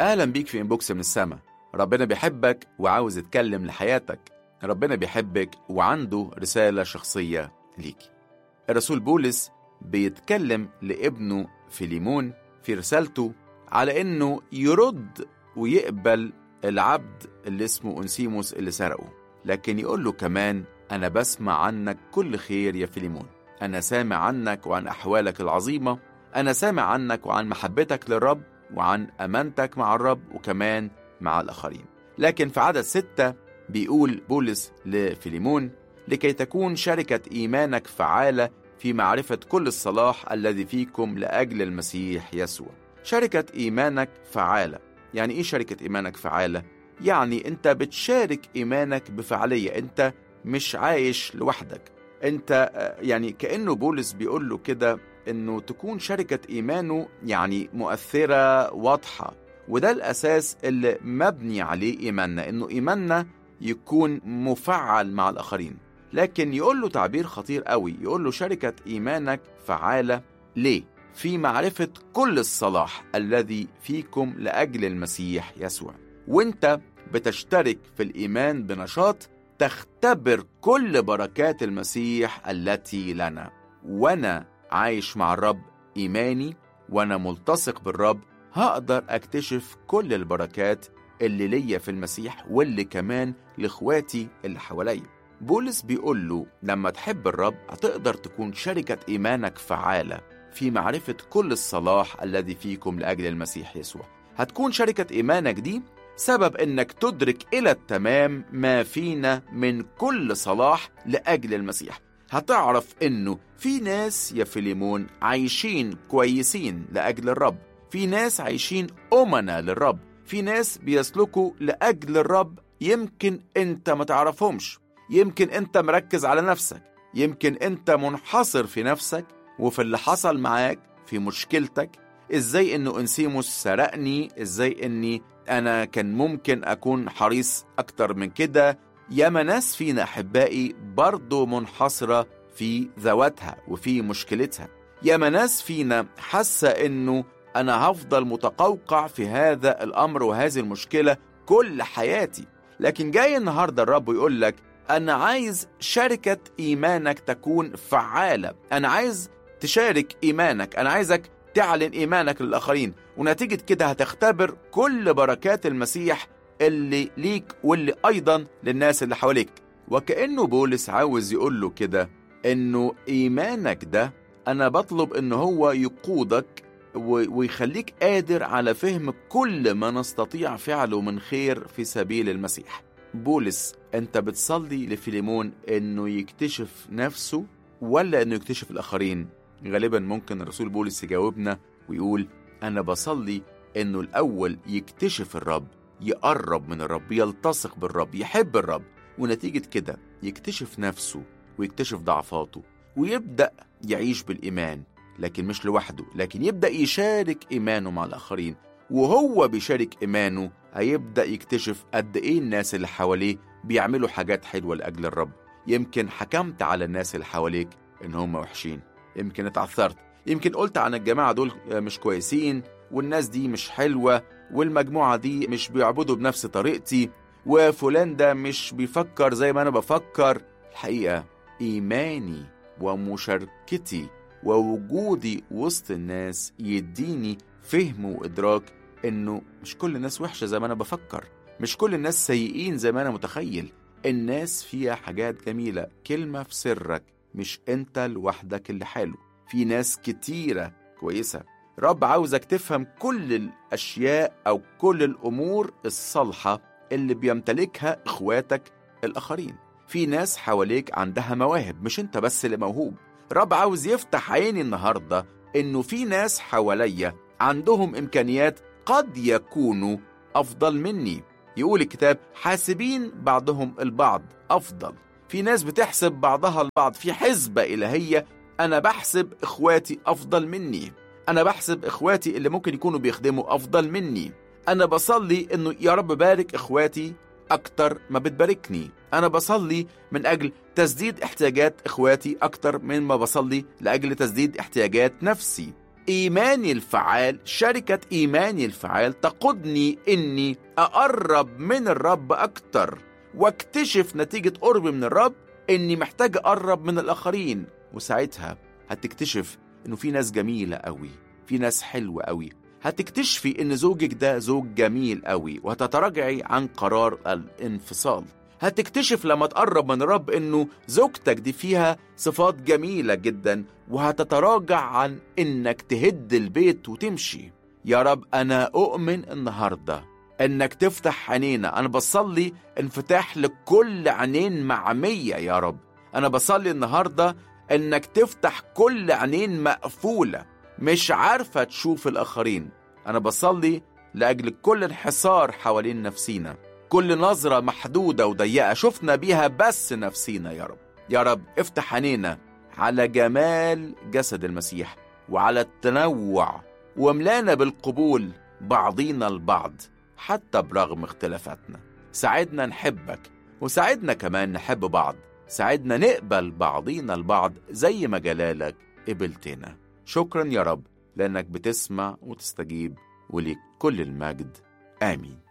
أهلا بيك في إنبوكس من السما ربنا بيحبك وعاوز يتكلم لحياتك ربنا بيحبك وعنده رسالة شخصية ليك الرسول بولس بيتكلم لابنه فيليمون في رسالته على إنه يرد ويقبل العبد اللي اسمه أنسيموس اللي سرقه لكن يقول له كمان أنا بسمع عنك كل خير يا فيليمون أنا سامع عنك وعن أحوالك العظيمة أنا سامع عنك وعن محبتك للرب وعن أمانتك مع الرب وكمان مع الآخرين لكن في عدد ستة بيقول بولس لفيليمون لكي تكون شركة إيمانك فعالة في معرفة كل الصلاح الذي فيكم لأجل المسيح يسوع شركة إيمانك فعالة يعني إيه شركة إيمانك فعالة؟ يعني أنت بتشارك إيمانك بفعالية أنت مش عايش لوحدك أنت يعني كأنه بولس بيقول له كده انه تكون شركة ايمانه يعني مؤثرة واضحة وده الاساس اللي مبني عليه ايماننا انه ايماننا يكون مفعل مع الاخرين لكن يقول له تعبير خطير قوي يقول له شركة ايمانك فعالة ليه؟ في معرفة كل الصلاح الذي فيكم لأجل المسيح يسوع وانت بتشترك في الإيمان بنشاط تختبر كل بركات المسيح التي لنا وانا عايش مع الرب إيماني وأنا ملتصق بالرب هقدر أكتشف كل البركات اللي ليا في المسيح واللي كمان لإخواتي اللي حواليا بولس بيقول له لما تحب الرب هتقدر تكون شركة إيمانك فعالة في معرفة كل الصلاح الذي فيكم لأجل المسيح يسوع هتكون شركة إيمانك دي سبب إنك تدرك إلى التمام ما فينا من كل صلاح لأجل المسيح هتعرف انه في ناس يا فيليمون عايشين كويسين لاجل الرب في ناس عايشين امنا للرب في ناس بيسلكوا لاجل الرب يمكن انت ما تعرفهمش يمكن انت مركز على نفسك يمكن انت منحصر في نفسك وفي اللي حصل معاك في مشكلتك ازاي انه انسيموس سرقني ازاي اني انا كان ممكن اكون حريص اكتر من كده ياما ناس فينا احبائي برضه منحصره في ذواتها وفي مشكلتها ياما ناس فينا حاسه انه انا هفضل متقوقع في هذا الامر وهذه المشكله كل حياتي لكن جاي النهارده الرب يقول لك انا عايز شركه ايمانك تكون فعاله انا عايز تشارك ايمانك انا عايزك تعلن ايمانك للاخرين ونتيجه كده هتختبر كل بركات المسيح اللي ليك واللي ايضا للناس اللي حواليك وكانه بولس عاوز يقول له كده انه ايمانك ده انا بطلب ان هو يقودك ويخليك قادر على فهم كل ما نستطيع فعله من خير في سبيل المسيح بولس انت بتصلي لفيليمون انه يكتشف نفسه ولا انه يكتشف الاخرين غالبا ممكن الرسول بولس يجاوبنا ويقول انا بصلي انه الاول يكتشف الرب يقرب من الرب يلتصق بالرب يحب الرب ونتيجة كده يكتشف نفسه ويكتشف ضعفاته ويبدأ يعيش بالإيمان لكن مش لوحده لكن يبدأ يشارك إيمانه مع الآخرين وهو بيشارك إيمانه هيبدأ يكتشف قد إيه الناس اللي حواليه بيعملوا حاجات حلوة لأجل الرب يمكن حكمت على الناس اللي حواليك إن هم وحشين يمكن اتعثرت يمكن قلت عن الجماعة دول مش كويسين والناس دي مش حلوة والمجموعة دي مش بيعبدوا بنفس طريقتي وفلان ده مش بيفكر زي ما أنا بفكر الحقيقة إيماني ومشاركتي ووجودي وسط الناس يديني فهم وإدراك إنه مش كل الناس وحشة زي ما أنا بفكر مش كل الناس سيئين زي ما أنا متخيل الناس فيها حاجات جميلة كلمة في سرك مش أنت لوحدك اللي حلو في ناس كتيرة كويسة رب عاوزك تفهم كل الأشياء أو كل الأمور الصالحة اللي بيمتلكها إخواتك الآخرين في ناس حواليك عندها مواهب مش أنت بس اللي موهوب رب عاوز يفتح عيني النهاردة إنه في ناس حواليا عندهم إمكانيات قد يكونوا أفضل مني يقول الكتاب حاسبين بعضهم البعض أفضل في ناس بتحسب بعضها البعض في حسبة إلهية أنا بحسب إخواتي أفضل مني أنا بحسب إخواتي اللي ممكن يكونوا بيخدموا أفضل مني أنا بصلي إنه يا رب بارك إخواتي أكتر ما بتباركني أنا بصلي من أجل تسديد احتياجات إخواتي أكتر من ما بصلي لأجل تسديد احتياجات نفسي إيماني الفعال شركة إيماني الفعال تقودني إني أقرب من الرب أكتر واكتشف نتيجة قربي من الرب إني محتاج أقرب من الآخرين وساعتها هتكتشف إنه في ناس جميلة قوي في ناس حلوة قوي هتكتشفي إن زوجك ده زوج جميل قوي وهتتراجعي عن قرار الانفصال هتكتشف لما تقرب من الرب إنه زوجتك دي فيها صفات جميلة جدا وهتتراجع عن إنك تهد البيت وتمشي يا رب أنا أؤمن النهاردة إنك تفتح عينينا أنا بصلي انفتاح لكل عينين معمية يا رب أنا بصلي النهاردة إنك تفتح كل عينين مقفولة مش عارفة تشوف الآخرين أنا بصلي لأجل كل انحسار حوالين نفسينا كل نظرة محدودة وضيقة شفنا بيها بس نفسينا يا رب يا رب افتح عينينا على جمال جسد المسيح وعلى التنوع واملانا بالقبول بعضينا البعض حتى برغم اختلافاتنا ساعدنا نحبك وساعدنا كمان نحب بعض ساعدنا نقبل بعضينا البعض زي ما جلالك قبلتنا شكرا يا رب لأنك بتسمع وتستجيب وليك كل المجد آمين